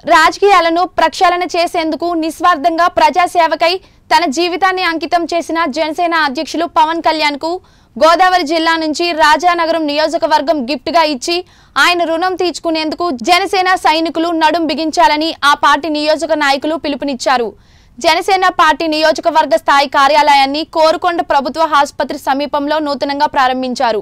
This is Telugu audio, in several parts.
రాజకీయాలను ప్రక్షాళన చేసేందుకు నిస్వార్థంగా ప్రజాసేవకై తన జీవితాన్ని అంకితం చేసిన జనసేన అధ్యక్షులు పవన్ కళ్యాణ్ కు గోదావరి జిల్లా నుంచి రాజానగరం నియోజకవర్గం గిఫ్ట్ గా ఇచ్చి ఆయన రుణం తీర్చుకునేందుకు జనసేన సైనికులు నడుం బిగించాలని ఆ పార్టీ నియోజక నాయకులు పిలుపునిచ్చారు జనసేన పార్టీ నియోజకవర్గ స్థాయి కార్యాలయాన్ని కోరుకొండ ప్రభుత్వ ఆసుపత్రి సమీపంలో నూతనంగా ప్రారంభించారు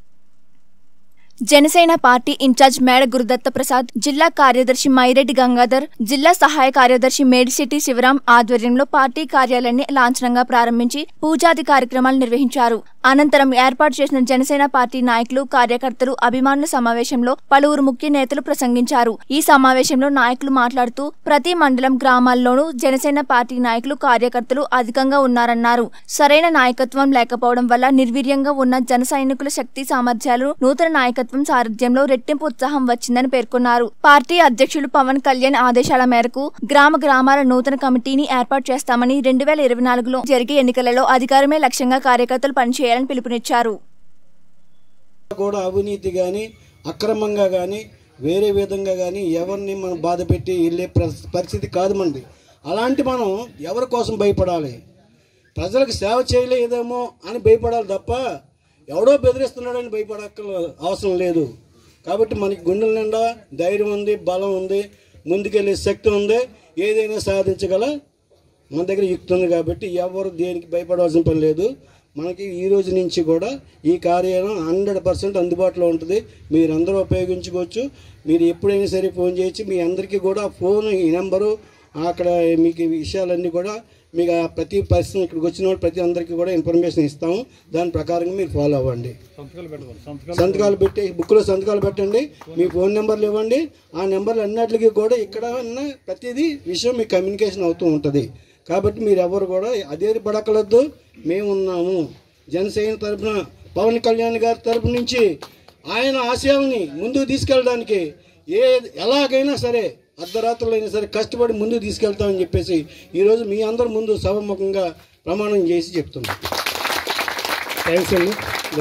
జనసేన పార్టీ ఇన్ఛార్జ్ మేడ గురుదత్త ప్రసాద్ జిల్లా కార్యదర్శి మైరెడ్డి గంగాధర్ జిల్లా సహాయ కార్యదర్శి మేడిశెట్టి శివరాం ఆధ్వర్యంలో పార్టీ కార్యాలయాన్ని లాంఛనంగా ప్రారంభించి పూజాది కార్యక్రమాలు నిర్వహించారు అనంతరం ఏర్పాటు చేసిన జనసేన పార్టీ నాయకులు కార్యకర్తలు అభిమానుల సమావేశంలో పలువురు ముఖ్య నేతలు ప్రసంగించారు ఈ సమావేశంలో నాయకులు మాట్లాడుతూ ప్రతి మండలం గ్రామాల్లోనూ జనసేన పార్టీ నాయకులు కార్యకర్తలు అధికంగా ఉన్నారన్నారు సరైన నాయకత్వం లేకపోవడం వల్ల నిర్వీర్యంగా ఉన్న జన సైనికుల శక్తి సామర్థ్యాలు నూతన నాయకత్వం సారథ్యంలో రెట్టింపు ఉత్సాహం వచ్చిందని పేర్కొన్నారు పార్టీ అధ్యక్షులు పవన్ కళ్యాణ్ ఆదేశాల మేరకు గ్రామ గ్రామాల నూతన కమిటీని ఏర్పాటు చేస్తామని రెండు వేల ఇరవై నాలుగులో జరిగే ఎన్నికలలో అధికారమే లక్ష్యంగా కార్యకర్తలు పనిచేయాలని పిలుపునిచ్చారు కూడా అవినీతి కానీ అక్రమంగా కానీ వేరే విధంగా కానీ ఎవరిని మనం బాధ పెట్టి వెళ్ళే ప్ర- పరిస్థితి కాదు మనది అలాంటి మనం ఎవరి కోసం భయపడాలి ప్రజలకు సేవ చేయలేదేమో అని భయపడాలి తప్ప ఎవడో బెదిరిస్తున్నాడని భయపడక్క అవసరం లేదు కాబట్టి మనకి గుండెల నిండా ధైర్యం ఉంది బలం ఉంది ముందుకెళ్ళే శక్తి ఉంది ఏదైనా సాధించగల మన దగ్గర యుక్తి ఉంది కాబట్టి ఎవరు దేనికి భయపడవలసిన పని లేదు మనకి ఈ రోజు నుంచి కూడా ఈ కార్యాలయం హండ్రెడ్ పర్సెంట్ అందుబాటులో ఉంటుంది మీరందరూ ఉపయోగించుకోవచ్చు మీరు ఎప్పుడైనా సరే ఫోన్ చేయొచ్చు మీ అందరికీ కూడా ఫోన్ ఈ నెంబరు అక్కడ మీకు ఈ విషయాలన్నీ కూడా మీకు ఆ ప్రతి పర్సన్ ఇక్కడికి వచ్చిన వాళ్ళు ప్రతి అందరికీ కూడా ఇన్ఫర్మేషన్ ఇస్తాము దాని ప్రకారంగా మీరు ఫాలో అవ్వండి సంతకాలు పెట్టి బుక్లో సంతకాలు పెట్టండి మీ ఫోన్ నెంబర్లు ఇవ్వండి ఆ నెంబర్లు అన్నిటికీ కూడా ఇక్కడ ఉన్న ప్రతిదీ విషయం మీకు కమ్యూనికేషన్ అవుతూ ఉంటుంది కాబట్టి మీరు ఎవరు కూడా అదే పడకలొద్దు మేము ఉన్నాము జనసేన తరఫున పవన్ కళ్యాణ్ గారి తరపు నుంచి ఆయన ఆశయాల్ని ముందుకు తీసుకెళ్ళడానికి ఏ ఎలాగైనా సరే అర్ధరాత్రులు అయినా సరే కష్టపడి ముందుకు తీసుకెళ్తామని చెప్పేసి ఈరోజు మీ అందరి ముందు సభముఖంగా ప్రమాణం చేసి చెప్తున్నాం థ్యాంక్స్ అండి